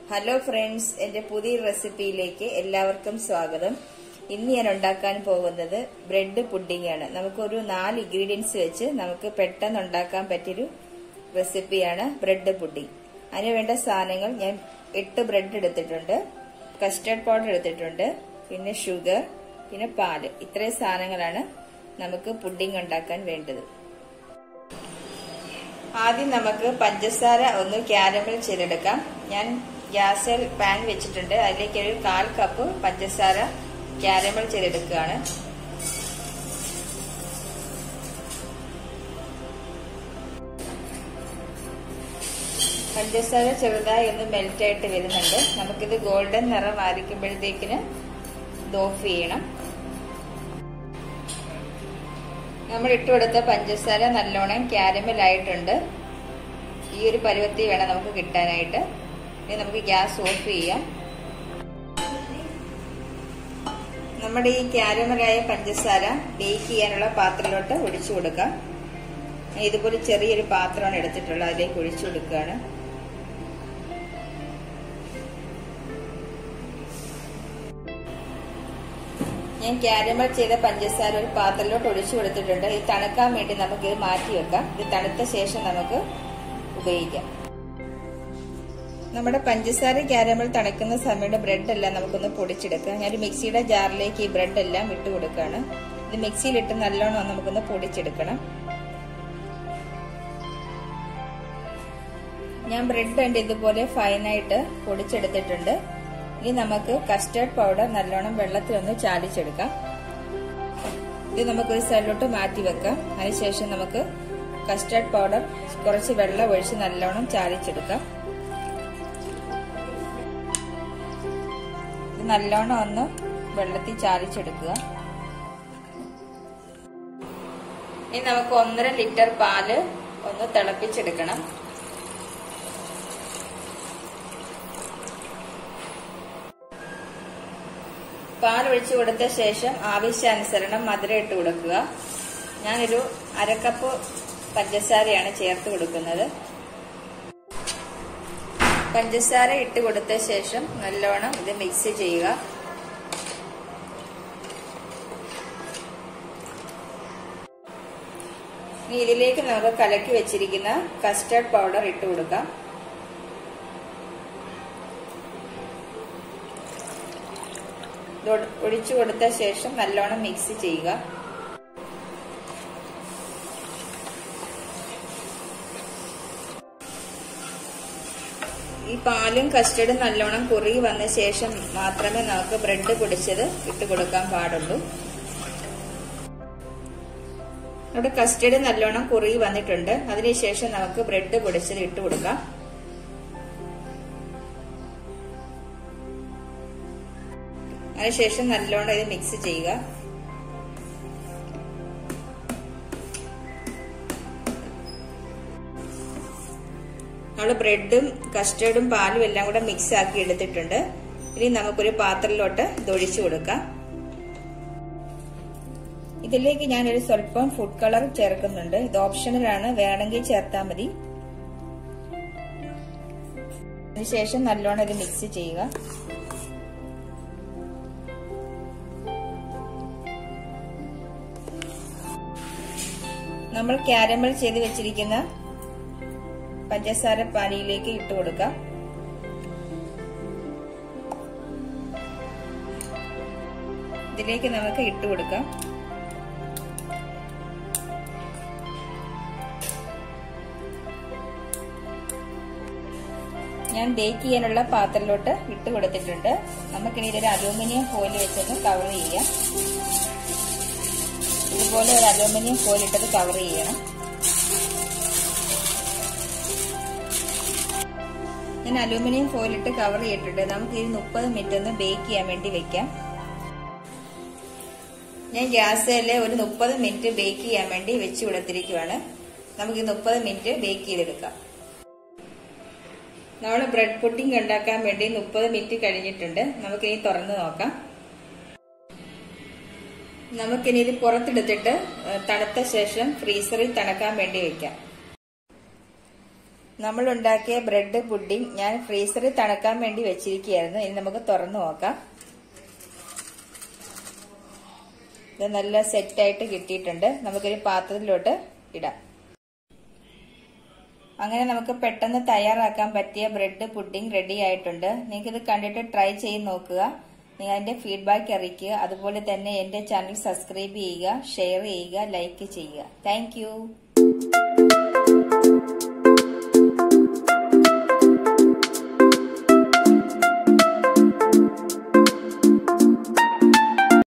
hello friends എന്റെ പുതിയ റെസിപ്പിയിലേക്ക് എല്ലാവർക്കും സ്വാഗതം ഇന്ന് ഞാൻ ഉണ്ടാക്കാൻ പോകുന്നത് ബ്രെഡ് പുഡിംഗ് ആണ് നമുക്കൊരു നാല് ഇൻഗ്രീഡിയൻസ് വെച്ച് നമുക്ക് പെട്ടെന്ന് ഉണ്ടാക്കാൻ പറ്റിയൊരു റെസിപ്പിയാണ് ബ്രെഡ് പുഡിംഗ് അതിന് വേണ്ട സാധനങ്ങൾ ഞാൻ എട്ട് ബ്രെഡ് എടുത്തിട്ടുണ്ട് കസ്റ്റർഡ് പൗഡർ എടുത്തിട്ടുണ്ട് പിന്നെ ഷുഗർ പിന്നെ പാല് ഇത്രയും സാധനങ്ങളാണ് നമുക്ക് പുഡിംഗ് ഉണ്ടാക്കാൻ വേണ്ടത് ആദ്യം നമുക്ക് പഞ്ചസാര ഒന്ന് ക്യാരമൽ ചെയ്തെടുക്കാം ഞാൻ ഗ്യാസിൽ പാൻ വെച്ചിട്ടുണ്ട് അതിലേക്ക് ഒരു കാൽ കപ്പ് പഞ്ചസാര ക്യാരമൽ ചെയ്തെടുക്കുകയാണ് പഞ്ചസാര ചെറുതായി ഒന്ന് മെൽറ്റ് ആയിട്ട് വരുന്നുണ്ട് നമുക്കിത് ഗോൾഡൻ നിറം ആയിരിക്കുമ്പോഴത്തേക്കിന് ഇത് ഓഫ് ചെയ്യണം നമ്മൾ ഇട്ടുകൊടുത്ത പഞ്ചസാര നല്ലോണം ക്യാരമൽ ആയിട്ടുണ്ട് ഈ ഒരു പരുവത്തി വേണം നമുക്ക് കിട്ടാനായിട്ട് ഇനി നമുക്ക് ഗ്യാസ് ഓഫ് ചെയ്യാം നമ്മുടെ ഈ ക്യാരമലായ പഞ്ചസാര ബേക്ക് ചെയ്യാനുള്ള പാത്രത്തിലോട്ട് ഒഴിച്ചു കൊടുക്കാം ഇതുപോലെ ചെറിയൊരു പാത്രമാണ് എടുത്തിട്ടുള്ളത് അതിലേക്ക് ഒഴിച്ചു കൊടുക്കുകയാണ് ഞാൻ ക്യാരമൽ ചെയ്ത പഞ്ചസാര ഒരു പാത്രത്തിലോട്ട് ഒഴിച്ചു കൊടുത്തിട്ടുണ്ട് ഇത് തണുക്കാൻ വേണ്ടി നമുക്ക് ഇത് മാറ്റി വെക്കാം ഇത് തണുത്ത ശേഷം നമുക്ക് ഉപയോഗിക്കാം നമ്മുടെ പഞ്ചസാര ക്യാരമൽ തണുക്കുന്ന സമയത്ത് ബ്രെഡ് എല്ലാം നമുക്കൊന്ന് പൊടിച്ചെടുക്കാം ഞാൻ മിക്സിയുടെ ജാറിലേക്ക് ഈ ബ്രെഡ് എല്ലാം ഇട്ട് കൊടുക്കുകയാണ് ഇത് മിക്സിയിലിട്ട് നല്ലോണം നമുക്കൊന്ന് പൊടിച്ചെടുക്കണം ഞാൻ ബ്രെഡ് ഉണ്ട് ഇതുപോലെ ഫൈനായിട്ട് പൊടിച്ചെടുത്തിട്ടുണ്ട് ഇനി നമുക്ക് കസ്റ്റർഡ് പൗഡർ നല്ലോണം വെള്ളത്തിലൊന്ന് ചാലിച്ചെടുക്കാം ഇത് നമുക്കൊരു സൈഡിലോട്ട് മാറ്റി വെക്കാം അതിനുശേഷം നമുക്ക് കസ്റ്റർഡ് പൗഡർ കുറച്ച് വെള്ളം ഒഴിച്ച് നല്ലോണം ചാലിച്ചെടുക്കാം ഇത് നല്ലോണം ഒന്ന് വെള്ളത്തിൽ ചാലിച്ചെടുക്കുക ഇനി നമുക്ക് ഒന്നര ലിറ്റർ പാല് ഒന്ന് തിളപ്പിച്ചെടുക്കണം പാൽ ഒഴിച്ചു കൊടുത്ത ശേഷം ആവശ്യാനുസരണം മധുരം ഇട്ട് കൊടുക്കുക ഞാനൊരു അരക്കപ്പ് പഞ്ചസാരയാണ് ചേർത്ത് കൊടുക്കുന്നത് പഞ്ചസാര ഇട്ട് കൊടുത്ത ശേഷം നല്ലോണം ഇത് മിക്സ് ചെയ്യുക ഇനി ഇതിലേക്ക് നമുക്ക് കലക്കി വെച്ചിരിക്കുന്ന കസ്റ്റർഡ് പൗഡർ ഇട്ട് കൊടുക്കാം ഒഴിച്ചു കൊടുത്ത ശേഷം നല്ലോണം മിക്സ് ചെയ്യുക ഈ പാലും കസ്റ്റർഡും നല്ലോണം കുറുകി വന്ന ശേഷം മാത്രമേ നമുക്ക് ബ്രെഡ് പൊടിച്ചത് ഇട്ട് കൊടുക്കാൻ പാടുള്ളൂ അവിടെ കസ്റ്റർഡ് നല്ലോണം കുറുകി വന്നിട്ടുണ്ട് അതിനുശേഷം നമുക്ക് ബ്രെഡ് പൊടിച്ചത് ഇട്ട് കൊടുക്കാം അതിനുശേഷം നല്ലോണം ഇത് മിക്സ് ചെയ്യുക നമ്മൾ ബ്രെഡും കസ്റ്റേർഡും പാലും എല്ലാം കൂടെ മിക്സ് ആക്കി എടുത്തിട്ടുണ്ട് ഇനി നമുക്കൊരു പാത്രത്തിലോട്ട് ഇതൊഴിച്ചു കൊടുക്കാം ഇതിലേക്ക് ഞാനൊരു സ്വല്പം ഫുഡ് കളർ ചേർക്കുന്നുണ്ട് ഇത് ഓപ്ഷണലാണ് വേണമെങ്കിൽ ചേർത്താൽ മതി അതിനുശേഷം നല്ലോണം ഇത് മിക്സ് ചെയ്യുക നമ്മൾ ക്യാരമൽ ചെയ്ത് വെച്ചിരിക്കുന്ന പഞ്ചസാര പാനിയിലേക്ക് ഇട്ട് കൊടുക്കാം ഇതിലേക്ക് നമുക്ക് ഇട്ട് കൊടുക്കാം ഞാൻ ബേക്ക് ചെയ്യാനുള്ള പാത്രത്തിലോട്ട് ഇട്ട് കൊടുത്തിട്ടുണ്ട് നമുക്കിനി ഇതൊരു അലൂമിനിയം ഫോയിൽ വെച്ചൊന്ന് കവർ ചെയ്യാം ഇതുപോലെ ഒരു അലൂമിനിയം ഫോയിൽ ഇട്ടത് കവർ ചെയ്യണം ഞാൻ അലൂമിനിയം ഫോയിൽ ഇട്ട് കവർ ചെയ്തിട്ടുണ്ട് നമുക്ക് ഇത് മുപ്പത് മിനിറ്റ് ഒന്ന് ബേക്ക് ചെയ്യാൻ വേണ്ടി വെക്കാം ഞാൻ ഗ്യാസിൽ ഒരു മുപ്പത് മിനിറ്റ് ബേക്ക് ചെയ്യാൻ വേണ്ടി വെച്ച് കൊടുത്തിരിക്കുവാണ് നമുക്ക് ഈ മുപ്പത് മിനിറ്റ് ബേക്ക് ചെയ്തെടുക്കാം നമ്മൾ ബ്രെഡ് പുഡിംഗ് ഉണ്ടാക്കാൻ വേണ്ടി മുപ്പത് മിനിറ്റ് കഴിഞ്ഞിട്ടുണ്ട് നമുക്കിനി തുറന്നു നോക്കാം നമുക്കിനി ഇത് പുറത്തെടുത്തിട്ട് തണുത്ത ശേഷം ഫ്രീസറിൽ തണുക്കാൻ വേണ്ടി വെക്കാം നമ്മൾ ഉണ്ടാക്കിയ ബ്രെഡ് പുഡിംഗ് ഞാൻ ഫ്രീസറിൽ തണുക്കാൻ വേണ്ടി വെച്ചിരിക്കുകയായിരുന്നു ഇനി നമുക്ക് തുറന്നു നോക്കാം ഇത് നല്ല സെറ്റായിട്ട് കിട്ടിയിട്ടുണ്ട് നമുക്കൊരു പാത്രത്തിലോട്ട് ഇടാം അങ്ങനെ നമുക്ക് പെട്ടെന്ന് തയ്യാറാക്കാൻ പറ്റിയ ബ്രെഡ് പുഡിംഗ് റെഡി ആയിട്ടുണ്ട് നിങ്ങൾക്ക് ഇത് കണ്ടിട്ട് ട്രൈ ചെയ്ത് നോക്കുക നിങ്ങൾ അതിന്റെ ഫീഡ്ബാക്ക് അറിയിക്കുക അതുപോലെ തന്നെ എന്റെ ചാനൽ സബ്സ്ക്രൈബ് ചെയ്യുക ഷെയർ ചെയ്യുക ലൈക്ക് ചെയ്യുക താങ്ക്